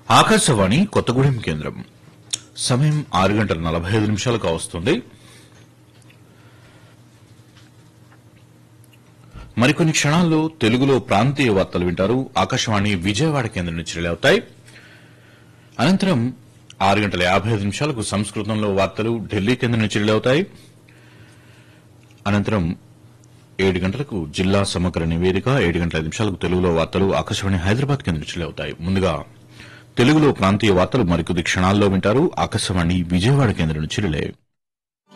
ఆకాశవాణి కొత్తగూడెం కేంద్రం సమయం ఆరు గంటల నలభై ఐదు నిమిషాలకు వస్తుంది మరికొన్ని క్షణాల్లో తెలుగులో ప్రాంతీయ వార్తలు వింటారు ఆకాశవాణి విజయవాడ కేంద్రం నుంచి రిలే అవుతాయి అనంతరం ఆరు గంటల యాభై ఐదు నిమిషాలకు సంస్కృతంలో వార్తలు ఢిల్లీ కేంద్రం నుంచి రిలే అవుతాయి అనంతరం ఏడు గంటలకు జిల్లా సమగ్ర నివేదిక ఏడు గంటల ఐదు నిమిషాలకు తెలుగులో వార్తలు ఆకాశవాణి హైదరాబాద్ కేంద్రం నుంచి రిలే అవుతాయి ముందుగా తెలుగులో ప్రాంతీయ వార్తలు మరికొద్ది క్షణాల్లో వింటారు ఆకాశవాణి విజయవాడ కేంద్రం నుంచి రిలే